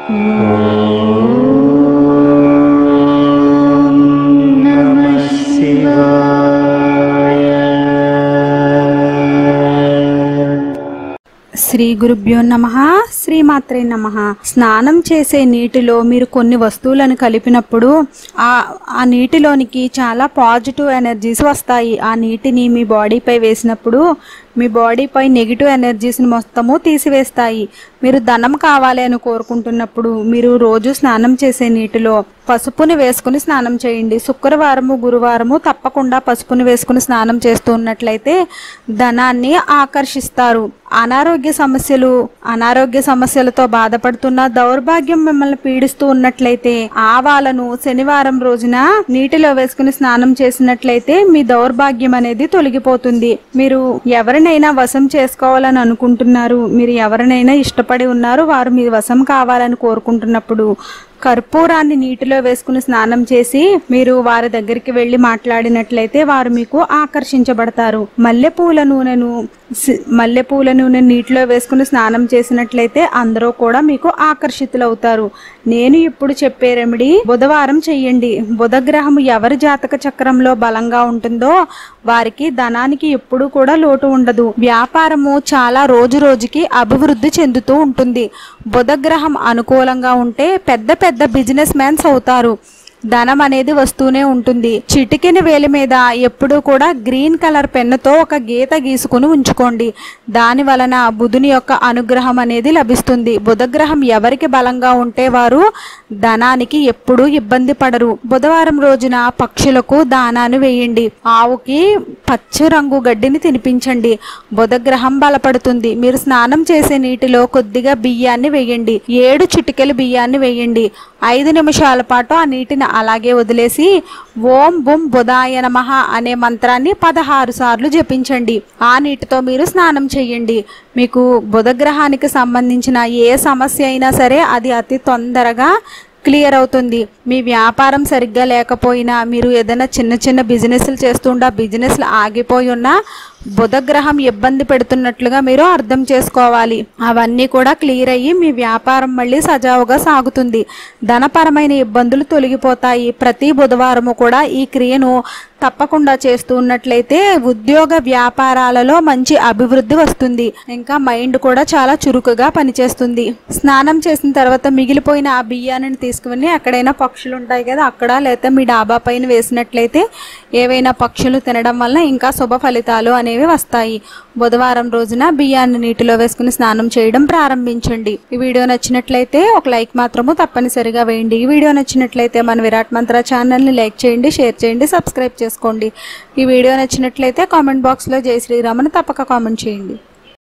నమః శివాయ శ్రీ గురుభ్యో నమ శ్రీమాత్రే నమ స్నానం చేసే నీటిలో మీరు కొన్ని వస్తువులను కలిపినప్పుడు ఆ ఆ నీటిలోనికి చాలా పాజిటివ్ ఎనర్జీస్ వస్తాయి ఆ నీటిని మీ బాడీపై వేసినప్పుడు మీ బాడీపై నెగిటివ్ ఎనర్జీస్ని మొత్తము తీసివేస్తాయి మీరు ధనం కావాలి అని కోరుకుంటున్నప్పుడు మీరు రోజు స్నానం చేసే నీటిలో పసుపుని వేసుకుని స్నానం చేయండి శుక్రవారము గురువారము తప్పకుండా పసుపుని వేసుకుని స్నానం చేస్తూ ఉన్నట్లయితే ధనాన్ని ఆకర్షిస్తారు అనారోగ్య సమస్యలు అనారోగ్య సమస్యలతో బాధపడుతున్న దౌర్భాగ్యం మిమ్మల్ని పీడిస్తూ ఉన్నట్లయితే ఆవాలను శనివారం రోజున నీటిలో వేసుకుని స్నానం చేసినట్లయితే మీ దౌర్భాగ్యం అనేది తొలగిపోతుంది మీరు ఎవరినైనా వశం చేసుకోవాలని అనుకుంటున్నారు మీరు ఎవరినైనా ఇష్టపడి ఉన్నారు వారు మీ వశం కావాలని కోరుకుంటున్నప్పుడు కర్పూరాన్ని నీటిలో వేసుకుని స్నానం చేసి మీరు వారి దగ్గరికి వెళ్లి మాట్లాడినట్లయితే వారు మీకు ఆకర్షించబడతారు మల్లెపూల నూనెను సి- మల్లెపూల నూనె నీటిలో వేసుకుని స్నానం చేసినట్లయితే అందరూ కూడా మీకు ఆకర్షితులవుతారు నేను ఇప్పుడు చెప్పే రెమెడీ బుధవారం చెయ్యండి బుధగ్రహం ఎవరి జాతక చక్రంలో బలంగా ఉంటుందో వారికి ధనానికి ఎప్పుడూ కూడా లోటు ఉండదు వ్యాపారము చాలా రోజు రోజుకి అభివృద్ధి చెందుతూ ఉంటుంది బుధగ్రహం అనుకూలంగా ఉంటే పెద్ద పెద్ద బిజినెస్ మ్యాన్స్ అవుతారు ధనం అనేది వస్తూనే ఉంటుంది చిటికెని వేలి మీద ఎప్పుడూ కూడా గ్రీన్ కలర్ పెన్నుతో ఒక గీత గీసుకుని ఉంచుకోండి దాని వలన బుధుని యొక్క అనుగ్రహం అనేది లభిస్తుంది బుధగ్రహం ఎవరికి బలంగా ఉంటే వారు ధనానికి ఎప్పుడూ ఇబ్బంది పడరు బుధవారం రోజున పక్షులకు దానాన్ని వేయండి ఆవుకి పచ్చ రంగు గడ్డిని తినిపించండి బుధగ్రహం బలపడుతుంది మీరు స్నానం చేసే నీటిలో కొద్దిగా బియ్యాన్ని వేయండి ఏడు చిటికెలు బియ్యాన్ని వేయండి ఐదు నిమిషాల పాటు ఆ నీటిని అలాగే వదిలేసి ఓం బుం బుధాయ నమః అనే మంత్రాన్ని పదహారు సార్లు జపించండి ఆ నీటితో మీరు స్నానం చేయండి మీకు బుధగ్రహానికి సంబంధించిన ఏ సమస్య అయినా సరే అది అతి తొందరగా క్లియర్ అవుతుంది మీ వ్యాపారం సరిగ్గా లేకపోయినా మీరు ఏదైనా చిన్న చిన్న బిజినెస్లు చేస్తుండా బిజినెస్లు ఆగిపోయి ఉన్నా బుధగ్రహం ఇబ్బంది పెడుతున్నట్లుగా మీరు అర్థం చేసుకోవాలి అవన్నీ కూడా క్లియర్ అయ్యి మీ వ్యాపారం మళ్ళీ సజావుగా సాగుతుంది ధనపరమైన ఇబ్బందులు తొలగిపోతాయి ప్రతి బుధవారము కూడా ఈ క్రియను తప్పకుండా చేస్తూ ఉన్నట్లయితే ఉద్యోగ వ్యాపారాలలో మంచి అభివృద్ధి వస్తుంది ఇంకా మైండ్ కూడా చాలా చురుకుగా పనిచేస్తుంది స్నానం చేసిన తర్వాత మిగిలిపోయిన ఆ బియ్యాన్ని తీసుకుని ఎక్కడైనా పక్షులు ఉంటాయి కదా అక్కడ లేకపోతే మీ డాబా పైన వేసినట్లయితే ఏవైనా పక్షులు తినడం వల్ల ఇంకా శుభ ఫలితాలు అనేవి వస్తాయి బుధవారం రోజున బియ్యాన్ని నీటిలో వేసుకుని స్నానం చేయడం ప్రారంభించండి ఈ వీడియో నచ్చినట్లయితే ఒక లైక్ మాత్రము తప్పనిసరిగా వేయండి ఈ వీడియో నచ్చినట్లయితే మన విరాట్ మంత్ర ఛానల్ని లైక్ చేయండి షేర్ చేయండి సబ్స్క్రైబ్ చేసుకోండి ఈ వీడియో నచ్చినట్లయితే కామెంట్ బాక్స్లో జై శ్రీరామ్ అని తప్పక కామెంట్ చేయండి